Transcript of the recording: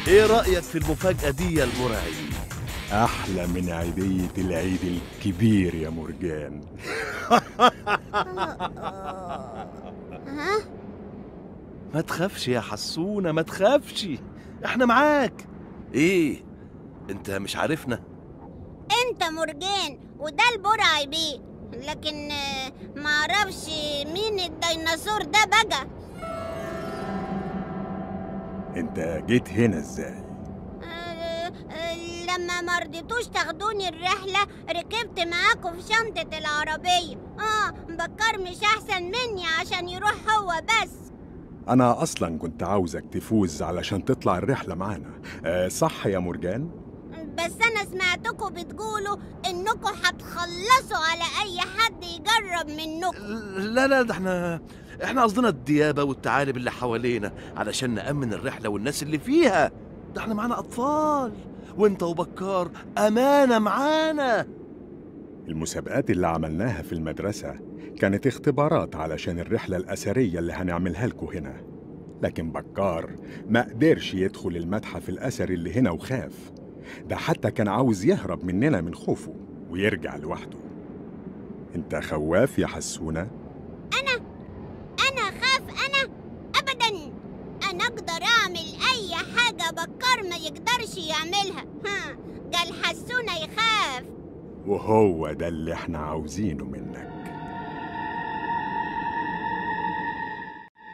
ايه رأيك في المفاجأة دي يا المرعي؟ أحلى من عيدية العيد الكبير يا مرجان ها ما تخافش يا حسونة ما تخافش احنا معاك ايه انت مش عارفنا انت مرجان وده البرعي بيه لكن آه، معرفش مين الديناصور ده بقى أنت جيت هنا إزاي؟ آه، آه، لما مرضيتوش تاخدوني الرحلة ركبت معاكم في شنطة العربية اه بكر مش احسن مني عشان يروح هو بس أنا أصلا كنت عاوزك تفوز علشان تطلع الرحلة معانا أه صح يا مرجان؟ بس انا سمعتكم بتقولوا انكم هتخلصوا على اي حد يجرب منكم لا لا ده احنا احنا قصدنا الديابة والثعالب اللي حوالينا علشان نأمن الرحلة والناس اللي فيها ده احنا معانا أطفال وانت وبكار أمانة معانا المسابقات اللي عملناها في المدرسة كانت اختبارات علشان الرحلة الأثرية اللي هنعملها لكم هنا لكن بكار ما قدرش يدخل المتحف الأثري اللي هنا وخاف ده حتى كان عاوز يهرب مننا من خوفه ويرجع لوحده انت خواف يا حسونة؟ انا خاف انا ابدا انا اقدر اعمل اي حاجة بكر ما يقدرش يعملها ها قال حسونة يخاف وهو ده اللي احنا عاوزينه منك